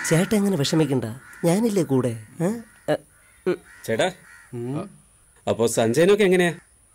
ചേട്ടൻ എങ്ങനെ വിഷമിക്കണ്ട ഞാനില്ലേ കൂടെ ഏ? ഏ, ഉം. ചേട്ടാ അപ്പോ സഞ്ജയനൊക്കെ എങ്ങനെയാ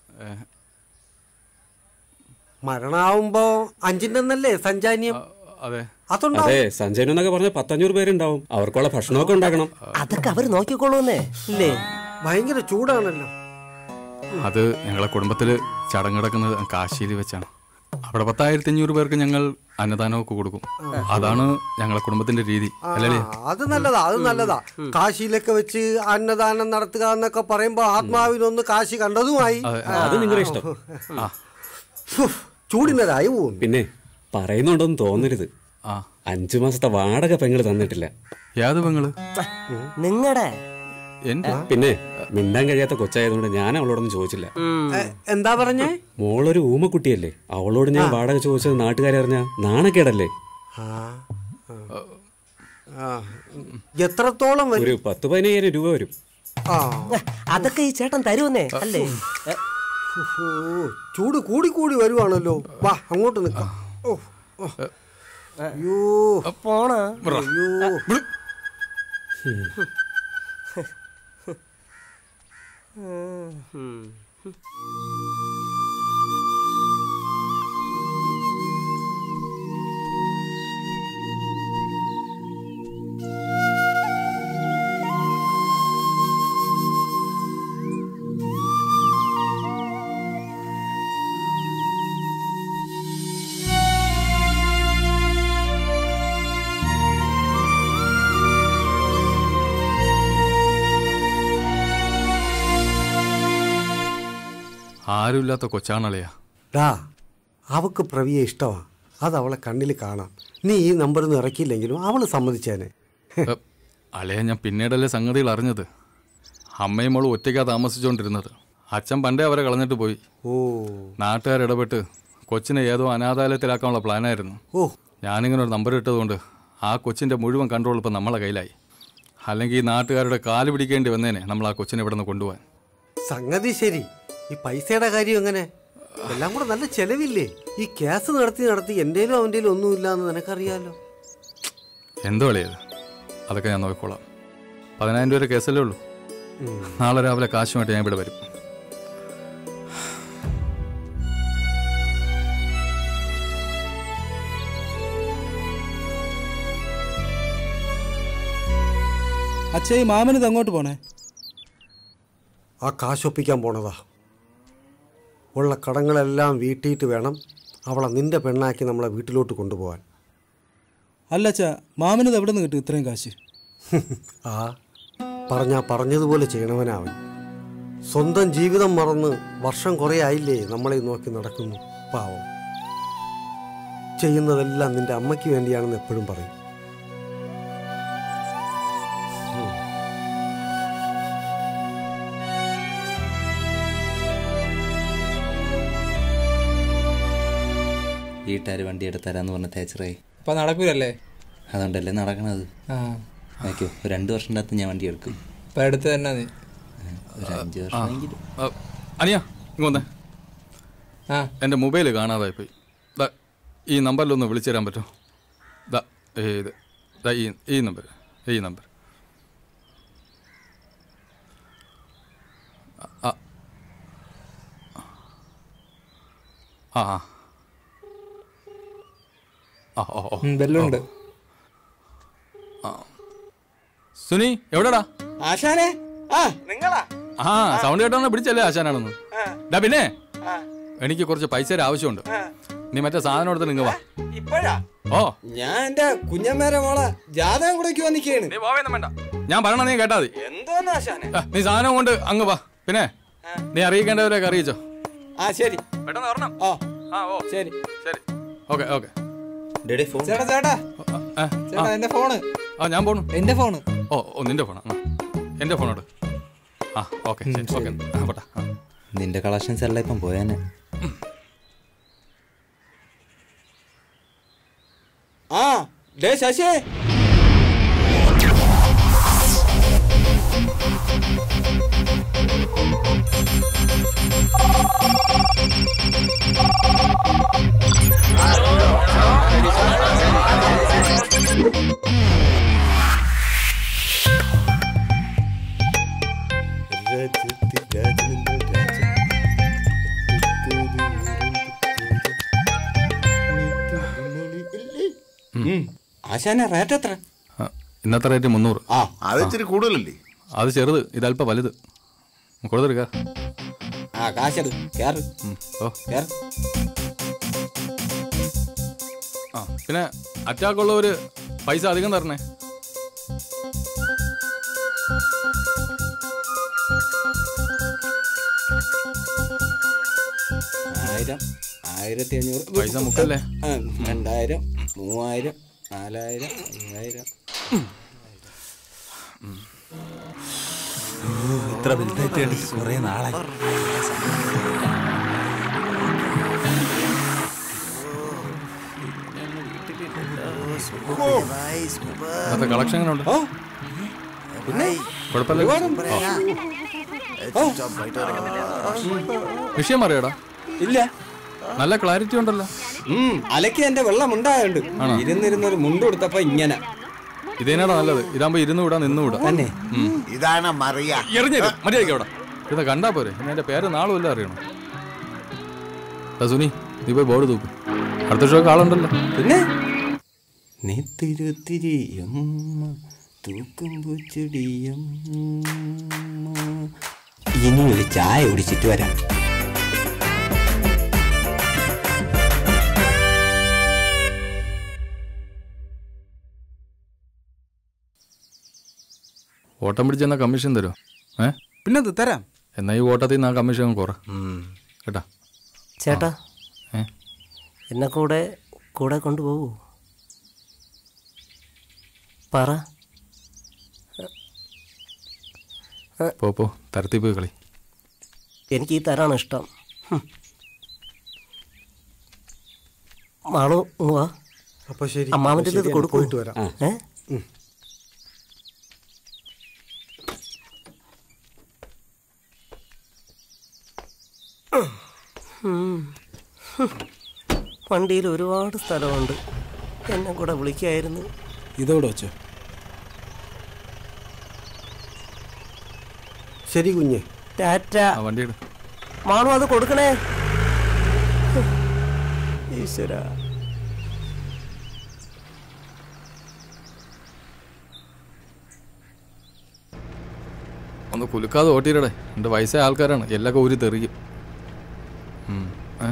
മരണാവുമ്പോ അഞ്ചിന്റെ ഒന്നല്ലേ സഞ്ചാന്യം അതെ അതുണ്ടാവും അതെ സഞ്ജയനെന്നൊക്കെ പറഞ്ഞ പത്തഞ്ഞൂറ് പേരുണ്ടാവും അവർക്കുള്ള ഭക്ഷണമൊക്കെ ഉണ്ടാക്കണം അതൊക്കെ അവര് നോക്കിക്കോളൂന്നേ ഇല്ലേ ഭയങ്കര ചൂടാണല്ലോ അത് ഞങ്ങളെ കുടുംബത്തിൽ ചടങ്ങ് നടക്കുന്നത് കാശിയിൽ വെച്ചാണ് അവിടെ പത്തായിരത്തി അഞ്ഞൂറ് പേർക്ക് ഞങ്ങൾ അന്നദാനമൊക്കെ കൊടുക്കും അതാണ് ഞങ്ങളെ കുടുംബത്തിന്റെ രീതി അല്ലേ ആ, അത് നല്ലതാ അത് നല്ലതാ കാശിയിലൊക്കെ വെച്ച് അന്നദാനം നടത്തുക എന്നൊക്കെ പറയുമ്പോ ആത്മാവിനൊന്ന് കാശി കണ്ടതുമായി അത് നിങ്ങളുടെ ഇഷ്ടം ആ ഫു, ചൂടിനതായി പോകുന്നു പിന്നെ പറയുന്നുണ്ടോന്ന് തോന്നരുത് ആ അഞ്ചു മാസത്തെ വാടക പെങ്ങള് തന്നിട്ടില്ല ഏത് പെങ്ങള് നിങ്ങടെ എന്റെ പിന്നെ മിണ്ടാൻ കഴിയാത്ത കൊച്ചായതുകൊണ്ട് ഞാൻ അവളോടൊന്നും ചോദിച്ചില്ല എ, എന്താ പറഞ്ഞേ മോളൊരു ഊമക്കുട്ടിയല്ലേ അവളോട് ഞാൻ വാടക ചോദിച്ചത് നാട്ടുകാരെ അറിഞ്ഞ നാണക്കേടല്ലേ ആ, ആ. ആ, എത്രത്തോളം വരും ഒരു പത്ത് പതിനയ്യായിരം രൂപ വരും ആ അതൊക്കെ ഈ ചേട്ടൻ തരുമെന്നേ അല്ലേ ഏ, ഓ, ചൂട് കൂടി കൂടി വരുവാണല്ലോ വാ അങ്ങോട്ട് നിൽക്കാം ഓ ഓ. അയ്യോ പോണ അയ്യോ ആരുമില്ലാത്ത കൊച്ചാണളിയാ ഡാ അവക്ക് പ്രവിയെ ഇഷ്ടമാ അത് അവളെ കണ്ണിൽ കാണാം നീ ഈ നമ്പർ ഒന്നും ഇറക്കിയില്ലെങ്കിലും അവള് സമ്മതിച്ചേനെ ഏ, അളിയാ ഞാൻ പിന്നീടല്ലേ സംഗതികൾ അറിഞ്ഞത് അമ്മയും മോളും ഒറ്റയ്ക്കാ താമസിച്ചുകൊണ്ടിരുന്നത് അച്ഛൻ പണ്ടേ അവരെ കളഞ്ഞിട്ട് പോയി ഓ നാട്ടുകാരിടപെട്ട് കൊച്ചിനെ ഏതോ അനാഥാലയത്തിലാക്കാനുള്ള പ്ലാനായിരുന്നു ഓ ഞാനിങ്ങനെ ഒരു നമ്പർ ഇട്ടതുകൊണ്ട് ആ കൊച്ചിൻ്റെ മുഴുവൻ കൺട്രോൾ ഇപ്പം നമ്മളെ കയ്യിലായി അല്ലെങ്കിൽ ഈ നാട്ടുകാരുടെ കാല് പിടിക്കേണ്ടി വന്നേനെ നമ്മൾ ആ കൊച്ചിനെ ഇവിടെ നിന്ന് കൊണ്ടുപോകാൻ സംഗതി ശരി ഈ പൈസയുടെ കാര്യം എങ്ങനെ എല്ലാം കൂടെ നല്ല ചെലവില്ലേ ഈ കേസ് നടത്തി നടത്തി എന്തേലും അവൻ്റെലും ഒന്നുമില്ല എന്ന് നിനക്കറിയാലോ എന്തോ കളിയത് അതൊക്കെ ഞാൻ നോക്കിക്കോളാം പതിനായിരം രൂപ കേസല്ലേ ഉള്ളൂ നാളെ രാവിലെ കാശുമായിട്ട് ഞാൻ ഇവിടെ വരും അച്ഛാ ഈ മാമനിത് അങ്ങോട്ട് പോണേ ആ കാശൊപ്പിക്കാൻ പോണതാ ഉള്ള കടങ്ങളെല്ലാം വീട്ടിയിട്ട് വേണം അവളെ നിന്റെ പെണ്ണാക്കി നമ്മളെ വീട്ടിലോട്ട് കൊണ്ടുപോകാൻ അല്ല അച്ഛാ മാമനിത് എവിടെ നിന്ന് കിട്ടും ഇത്രയും കാശ് ആ പറഞ്ഞാ പറഞ്ഞതുപോലെ ചെയ്യണവനാവൻ സ്വന്തം ജീവിതം മറന്ന് വർഷം കുറേ ആയില്ലേ നമ്മളെ നോക്കി നടക്കുന്നു പാവം ചെയ്യുന്നതെല്ലാം നിന്റെ അമ്മയ്ക്ക് വേണ്ടിയാണെന്ന് എപ്പോഴും പറയും വീട്ടുകാർ വണ്ടി എടുത്തരാന്ന് പറഞ്ഞ തേച്ചറേ അപ്പൊ നടക്കൂലല്ലേ അതുകൊണ്ടല്ലേ നടക്കണത് ആ നോക്കിയോ ഒരു രണ്ട് വർഷത്തിൻ്റെ അകത്ത് ഞാൻ വണ്ടി എടുക്കും ഇപ്പൊ അടുത്ത് തന്നെ നീ ഒരു അഞ്ച് വർഷമെങ്കിലും ആ, അനിയ ഇങ്ങ് വന്നേ ആ എൻ്റെ മൊബൈൽ കാണാതായി പോയി ദാ ഈ നമ്പറിലൊന്ന് വിളിച്ചു തരാൻ പറ്റുമോ ദാ ഏ, ഇത് ദാ ഈ ഈ നമ്പർ ഈ നമ്പർ ആ ആ ആ ആ ഓ ഓ ഉം, ബെല്ലുണ്ട് സുനി എവിടെടാ ആശാനെ ആ നിങ്ങളാ ആ സൗണ്ട് കേട്ടോണ്ട് പിടിച്ചല്ലേ ആശാനാണെന്ന് ഡാ പിന്നെ എനിക്ക് കുറച്ച് പൈസയുടെ ആവശ്യമുണ്ട് നീ മറ്റേ സാധനം എടുത്ത് നിങ്ങ വാ ഇപ്പഴാ ഓ ഞാൻ എന്റെ കുഞ്ഞമ്മേരെ മോളെ ജാതകം കൂടെ വന്നിക്കാണ് നീ പോവേന്നും വേണ്ട ഞാൻ പറയണ നീ കേട്ടാ മതി എന്തോന്ന് ആശാനെ ആ, നീ സാധനം കൊണ്ട് അങ്ങ് വാ പിന്നെ നീ അറിയിക്കേണ്ടവരൊക്കെ അറിയിച്ചോ ആ ശരി പെട്ടെന്ന് വരണം ഓ ആ ഓ ശരി ശരി ഓക്കെ ഓക്കെ ഡേഡേ ഫോൺ ചേട്ടാ ചേട്ടാ ആ, ചേട്ടാ എന്റെ ഫോണ് ആ ഞാൻ പോണു എന്റെ ഫോണ് ഓ ഓ നിന്റെ ഫോണാ ആ. എന്റെ ഫോണോട് ആ ഓക്കെ ശരി ഓക്കെ ആ പോട്ടെ ആ. നിന്റെ കളക്ഷൻസ് എല്ലാം ഇപ്പം പോയാനെ ആ ഡേ ശശി ആശാനെ റേറ്റ് എത്ര ആ, ഇന്നത്തെ റേറ്റ് മുന്നൂറ് ആ അത് ഇച്ചിരി കൂടുതലല്ലേ അത് ചെറുത് ഇതല്പം വലുത് കൊടുത്തെടുക്ക ആ കാശത് കേറ് ഓ കേറ് ആ പിന്നെ അറ്റാക്കുള്ളവര് പൈസ അധികം തരണേ ആയിരം ആയിരത്തി അഞ്ഞൂറ് പൈസ മുക്കല്ലേ ആ, രണ്ടായിരം മൂവായിരം നാലായിരം അയ്യായിരം ഇത്ര വലുതായിട്ട് കണ്ടിട്ട് കുറെ നാളായി ഇന്നത്തെ കളക്ഷൻ എങ്ങനെ ഉണ്ട് കുഴപ്പമില്ല ആ. വിഷയം അറിയാടാ ഇല്ല നല്ല ക്ലാരിറ്റി ഉണ്ടല്ലോ ഉം അലക്കി എന്റെ വെള്ളം ഉണ്ടായുണ്ട് ഇരുന്നിരുന്നൊരു മുണ്ട് കൊടുത്തപ്പോ ഇങ്ങനെ ഇതേനാടാ നല്ലത് ഇതാകുമ്പോ ഇരുന്ന് വിടാ നിന്ന് വിടാ തന്നെ ഇതാണ് മറിയ എറിഞ്ഞത് മര്യാദയ്ക്ക് അവിടെ ഇത് കണ്ടാ പോരെ ഇനി എന്റെ പേര് നാളും എല്ലാം അറിയണം എടാ സുനി നീ പോയി ബോർഡ് തൂക്ക് അടുത്ത ഷോക്ക് ആളുണ്ടല്ലോ പിന്നെ നെത്തിരുത്തിരിയമ്മ തൂക്കും പൂച്ചെടിയമ്മ ഇനി ഒരു ചായ കുടിച്ചിട്ട് വരാം ഓട്ടം പിടിച്ചെന്നാ കമ്മീഷൻ തരുമോ ഏ പിന്നെ ഇത് തരാം എന്നാ ഈ ഓട്ടത്തിൽ നിന്ന് ആ കമ്മീഷൻ അങ്ങ് കുറ കേട്ടാ ചേട്ടാ ഏ എന്നെ കൂടെ കൂടെ കൊണ്ടുപോകൂ പറ പോ പോ തരത്തി പോയി കളി എനിക്ക് ഈ തരാണ് ഇഷ്ടം ഹും. മാളു ഇങ്ങ് വാ അപ്പൊ ശരി അമ്മാവൻ്റെ ഇത് ശരി, കൊടുക്കൂ പോയിട്ട് വരാം ഏ വണ്ടിയിൽ ഒരുപാട് സ്ഥലമുണ്ട് എന്നെ കൂടെ വിളിക്കായിരുന്നു ഇതോടെ വെച്ചോ ശരി കുഞ്ഞെ ടാറ്റ ആ വണ്ടി ഇട് മാണു അത് കൊടുക്കണേ ഈശ്വര ഒന്ന് കുലുക്കാതെ ഓട്ടിയിടടെ എൻ്റെ വയസ്സായ ആൾക്കാരാണ് എല്ലൊക്കെ ഊരി തെറിക്കും ഉം. ഏ?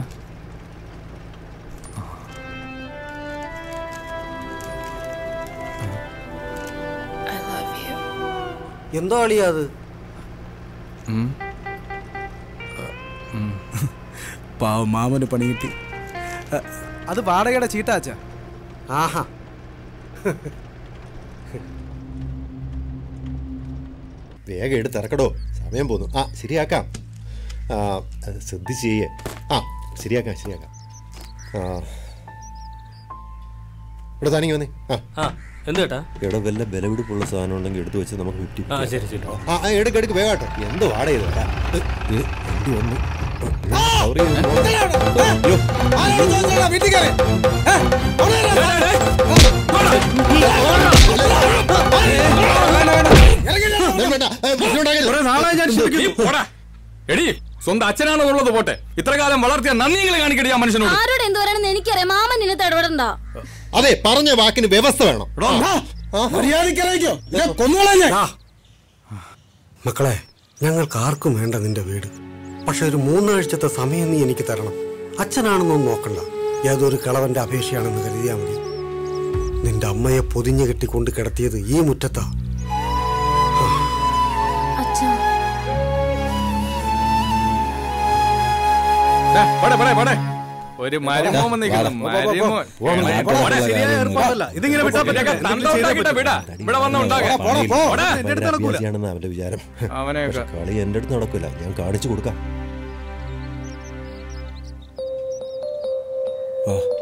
എന്തോ അളിയാ അത് ഉം. പാവം മാമന് പണി കിട്ടി അ, അത് വാടകയുടെ ചീട്ടാച്ചാ ആഹാ വേഗം എടുത്ത് ഇറക്കടോ സമയം പോന്നു ആ ശരിയാക്കാം ആ അത് ശ്രദ്ധിച്ച് ചെയ്യേ ആ ശരിയാക്കാം ശരിയാക്കാം ആ ഇവിടെ താനിങ്ങി വന്നേ ആ ആ എന്തേട്ടാ ഇവിടെ വല്ല വിലപിടിപ്പുള്ള സാധനം ഉണ്ടെങ്കിൽ എടുത്തു വെച്ച് നമുക്ക് ഫിഫ്റ്റി ആ ശരി ശരി ആ ആ, എടുക്ക് എടുക്ക് വേഗം കേട്ടോ എന്ത് വാട ചെയ്തു വണ്ടി വന്നു സോറി എടി സ്വന്തം അച്ഛനാണെന്നുള്ളത് പോട്ടെ ഇത്ര കാലം വളർത്തിയ നന്ദിയെങ്കിലും കാണിക്കടി ആ മനുഷ്യനോട് ആരോട് എന്ത് പറയണെന്ന് എനിക്കറിയാം മാമൻ നിന്നെ ഇടപെടണ്ട അതെ പറഞ്ഞ വാക്കിന് വ്യവസ്ഥ വേണം മക്കളെ ഞങ്ങൾക്ക് ആർക്കും വേണ്ട നിന്റെ വീട് പക്ഷെ ഒരു മൂന്നാഴ്ചത്തെ സമയം നീ എനിക്ക് തരണം അച്ഛനാണെന്നൊന്നും നോക്കണ്ട ഏതൊരു കളവന്റെ അപേക്ഷയാണെന്ന് കരുതിയാൽ മതി നിന്റെ അമ്മയെ പൊതിഞ്ഞു കെട്ടിക്കൊണ്ട് കിടത്തിയത് ഈ മുറ്റത്താ അച്ഛാ ദാ, പോടെ, പോടെ, പോടെ. ഒരു മരുമോൻ വന്നിരിക്കുന്നു. മരുമോൻ. പോടെ, ശരിയായ ഏർപ്പാടല്ല. ഇതിങ്ങനെ വിട്ടാ പറ്റില്ല. തന്ത ഉണ്ടാക്കിയിട്ടാ വിടാ. ഇവിടെ വന്ന് ഉണ്ടാക്കാം. പോടെ. അഭ്യാസിയാണെന്ന് അവന്റെ വിചാരം അവനെയൊക്കെ. പക്ഷെ കളി എന്റെ അടുത്ത് നടക്കില്ല ഞാൻ കാണിച്ചു കൊടുക്കാം വാ